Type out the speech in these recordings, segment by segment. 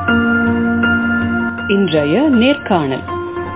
இன்றைய நேர்காணல்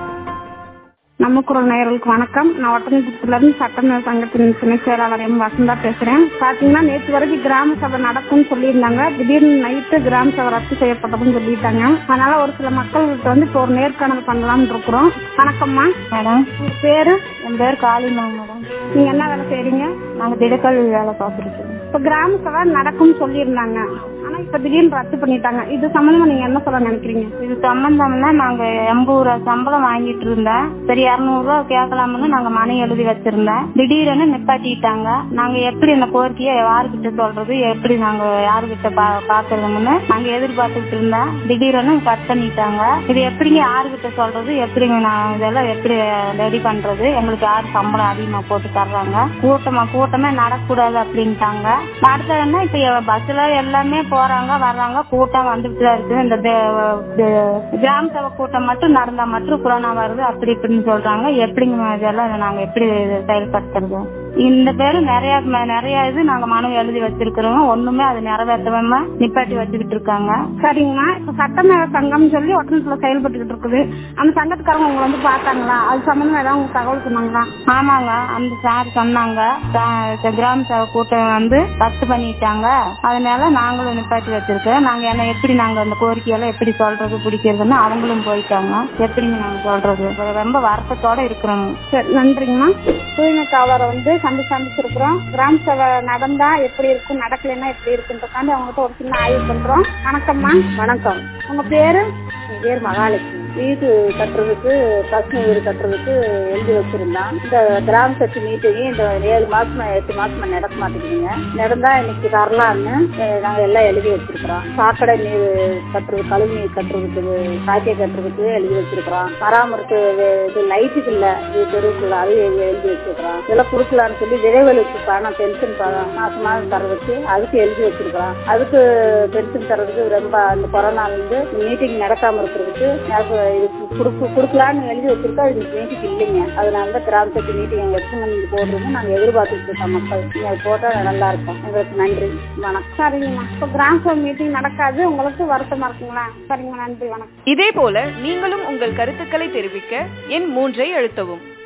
நம்ம குரல் நேயர்களுக்கு வணக்கம் நான் ஒட்டன்குளத்துல இருந்து சட்டமேல சங்கத்தின் துணை செயலாளர் எம் வசந்தா பேசுறேன் பாத்தீங்கன்னா நேற்று வரைக்கும் கிராம சபை நடக்கும்னு சொல்லியிருந்தாங்க திடீர்னு நைட்டு கிராம சபை ரத்து செய்யப்பட்டதுன்னு சொல்லிட்டாங்க அதனால ஒரு சில மக்கள்கிட்ட வந்து இப்போ ஒரு நேர்காணல் பண்ணலாம்னு இருக்கிறோம் வணக்கம்மா மேடம் உங்க பேரு என் பேர் காளிமாங்க மேடம் நீங்க என்ன வேலை செய்றீங்க நாங்க திடக்கல்வி வேலை பார்த்துருக்கோம் இப்ப கிராம சபை நடக்கும்னு சொல்லியிருந்தாங்க ஆனா இப்ப திடீர்னு ரத்து பண்ணிட்டாங்க இது சம்பந்தமா நீங்க என்ன சொல்ல நினைக்கிறீங்க இது சம்பந்தம்னா நாங்க எண்பது ரூபா சம்பளம் வாங்கிட்டு இருந்தேன் சரி இரநூறு ரூபா கேட்கலாம்னு நாங்க மனு எழுதி வச்சிருந்தேன் திடீர்னு நிப்பாட்டிட்டாங்க நாங்க எப்படி இந்த கோரிக்கையை யாருக்கிட்ட சொல்றது எப்படி நாங்க யாருக்கிட்ட பா பாக்குறதுன்னு நாங்க எதிர்பார்த்துட்டு இருந்தோம் திடீர்னு கட் பண்ணிட்டாங்க இது எப்படிங்க யாருக்கிட்ட சொல்றது எப்படிங்க நான் இதெல்லாம் எப்படி ரெடி பண்றது எங்களுக்கு யார் சம்பளம் அதிகமா போட்டு தர்றாங்க கூட்டமா கூட்டமே நடக்கூடாது அப்படின்ட்டாங்க அடுத்தது என்ன இப்ப பஸ்ல எல்லாமே போறாங்க வர்றாங்க கூட்டம் வந்துட்டு தான் இருக்கு இந்த தே- தே- கிராம சபை கூட்டம் மட்டும் நடந்தா மட்டும் கொரோனா வருது அப்படி இப்படின்னு சொல்றாங்க எப்படிங்க இதெல்லாம் நாங்க எப்படி இதை செயல்படுத்துறது இந்த பேரு நிறைய ம- நிறைய இது நாங்க மனு எழுதி வச்சிருக்கிறோம் ஒண்ணுமே அது நிறைவேற்றாம நிப்பாட்டி வச்சுக்கிட்டு இருக்காங்க சரிங்கம்மா இப்ப சட்டமேல சங்கம் சொல்லி ஒட்டணத்துல செயல்பட்டுக்கிட்டு இருக்குது அந்த சங்கத்துக்காரங்க உங்களை வந்து பார்த்தாங்களா அது சம்பந்தமா ஏதாவது உங்களுக்கு தகவல் சொன்னாங்களா ஆமாங்க அந்த சார் சொன்னாங்க சா- கிராம சபை கூட்டம் வந்து ரத்து பண்ணிட்டாங்க அதனால நாங்களும் நிப்பாட்டி வச்சிருக்கோம் நாங்க என்ன எப்படி நாங்க அந்த கோரிக்கையெல்லாம் எப்படி சொல்றது பிடிக்கிறதுன்னு அவங்களும் போயிட்டாங்க எப்படிங்க நாங்க சொல்றது ரொம்ப வருத்தத்தோட இருக்கிறோம் சரி நன்றிங்கம்மா தூய்மை காவலரை வந்து சந்தி சந்திச்சிருக்கிறோம் கிராம சபை நடந்தா எப்படி இருக்கும் நடக்கலைன்னா எப்படி இருக்குன்றக்காண்டி அவங்ககிட்ட ஒரு சின்ன ஆய்வு பண்றோம் வணக்கம்மா வணக்கம் உங்க பேரு என் பேர் மகாலட்சுமி வீடு கட்டுறதுக்கு பசுமை வீடு கட்டுறதுக்கு எழுதி வச்சிருந்தான் இந்த கிராம சக்தி மீட்டிங் இந்த ஏழு மாசமா எட்டு மாசமா நடக்க மாட்டேங்குதுங்க நடந்தா இன்னைக்கு வரலாம்னு அஹ், நாங்க எல்லாம் எழுதி வச்சிருக்கிறோம் சாக்கடை நீர் கட்டுறது கழிவு நீர் கட்டுறதுக்கு காய்கறி கட்டுறதுக்கு எழுதி வச்சிருக்கிறோம் பராமரிப்பு இது லைட்டுக்கு இல்ல இது தெருவுக்குள்ள அது எழுதி எழுதி வச்சிருக்கிறோம் இதெல்லாம் கொடுக்கலாம்னு சொல்லி விரைவலுக்கு பணம் பென்ஷன் பணம் மாசம் மாசம் தர்றதுக்கு அதுக்கு எழுதி வச்சிருக்கிறோம் அதுக்கு பென்ஷன் தர்றதுக்கு ரொம்ப அந்த கொரோனால இருந்து மீட்டிங் நடக்காம இருக்கிறதுக்கு எனக்கு இது குடுக்க கொடுக்கலான்னு எழுதி வச்சிருக்கோம் இது மீட்டிங் இல்லைங்க அதனால தான் கிராமத்துக்கு மீட்டிங் எங்க எத்தனை நீங்க போடுறது நாங்க எதிர்பார்த்துட்டு இருக்கோம் மக்கள் நீங்க அது போட்டா நல்லா இருக்கும் எங்களுக்கு நன்றி வணக்கம் சரிங்கம்மா இப்ப கிராம சபை மீட்டிங் நடக்காது உங்களுக்கு வருத்தமா இருக்குங்களா சரிங்கம்மா நன்றி வணக்கம் இதேபோல நீங்களும் உங்கள் கருத்துக்களை தெரிவிக்க எண் மூன்றை அழுத்தவும்